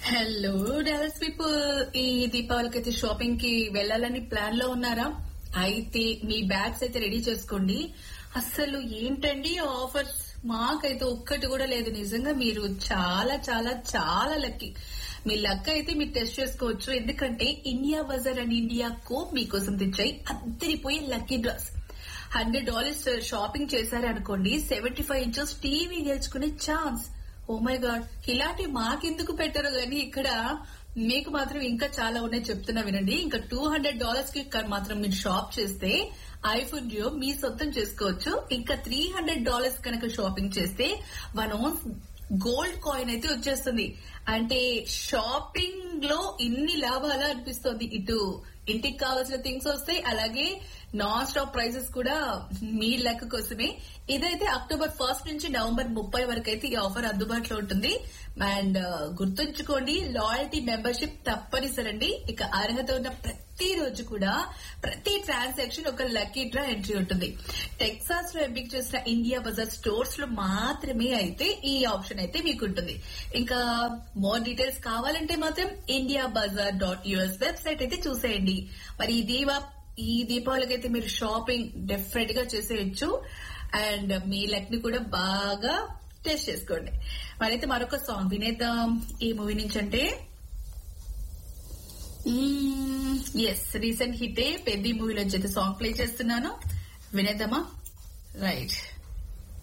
hello Dallas people ఈ దీపావళికి అయితే షాపింగ్ కి వెళ్ళాలని ప్లాన్ లో ఉన్నారా అయితే మీ బ్యాగ్స్ అయితే రెడీ చేసుకోండి అసలు ఏంటండి ఆఫర్స్ మాకైతే ఒక్కటి కూడా లేదు నిజంగా మీరు చాలా చాలా చాలా లక్కీ మీ లక్ అయితే మీరు టెస్ట్ చేసుకోవచ్చు ఎందుకంటే India bazaar and India coop మీకోసం తెచ్చాయి అద్దరిపోయే lucky draws hundred dollars shopping చేశారనుకోండి సెవెంటీ ఫైవ్ ఇంచెస్ టీవీ గెలుచుకునే ఛాన్స్ ఓ మై గాడ్ ఇలాంటి మాకెందుకు పెట్టరు గానీ ఇక్కడ మీకు మాత్రం ఇంకా చాలా ఉన్నాయి చెప్తున్నా వినండి ఇంకా టూ హండ్రెడ్ డాలర్స్ కి మాత్రం మీరు షాప్ చేస్తే ఐఫోన్ జియో మీ సొంతం చేసుకోవచ్చు ఇంకా త్రీ హండ్రెడ్ డాలర్స్ కనుక షాపింగ్ చేస్తే వన్ ఓన్ గోల్డ్ కాయిన్ అయితే వచ్చేస్తుంది అంటే షాపింగ్ లో ఇన్ని లాభాలా అనిపిస్తుంది ఇటు ఇంటికి కావాల్సిన థింగ్స్ వస్తాయి అలాగే నాన్ స్టాప్ ప్రైసెస్ కూడా మీ లెక్క కోసమే ఇదైతే అక్టోబర్ ఫస్ట్ నుంచి నవంబర్ ముప్పై వరకు అయితే ఈ ఆఫర్ అందుబాటులో ఉంటుంది అండ్ గుర్తుంచుకోండి లాయల్టీ మెంబర్షిప్ తప్పనిసరండి ఇక అర్హత ఉన్న ప్రతి రోజు కూడా ప్రతి ట్రాన్సాక్షన్ ఒక లక్కీ డ్రా ఎంట్రీ ఉంటుంది టెక్సాస్ లో ఎంపిక చేసిన ఇండియా బజార్ స్టోర్స్ లో మాత్రమే అయితే ఈ ఆప్షన్ అయితే మీకు ఉంటుంది ఇంకా మోర్ డీటెయిల్స్ కావాలంటే మాత్రం India bazaar dot US website అయితే చూసేయండి మరి ఈ దీవా ఈ దీపావళికి అయితే మీరు షాపింగ్ డెఫినెట్ గా చేసేయచ్చు అండ్ మీ లక్ ని కూడా బాగా టెస్ట్ చేసుకోండి మరైతే మరొక సాంగ్ వినేద్దాం ఈ మూవీ నుంచి అంటే ఎస్ రీసెంట్ హిట్ పెద్ద మూవీలో వచ్చేది సాంగ్ ప్లే చేస్తున్నాను వినేద్దామా రైట్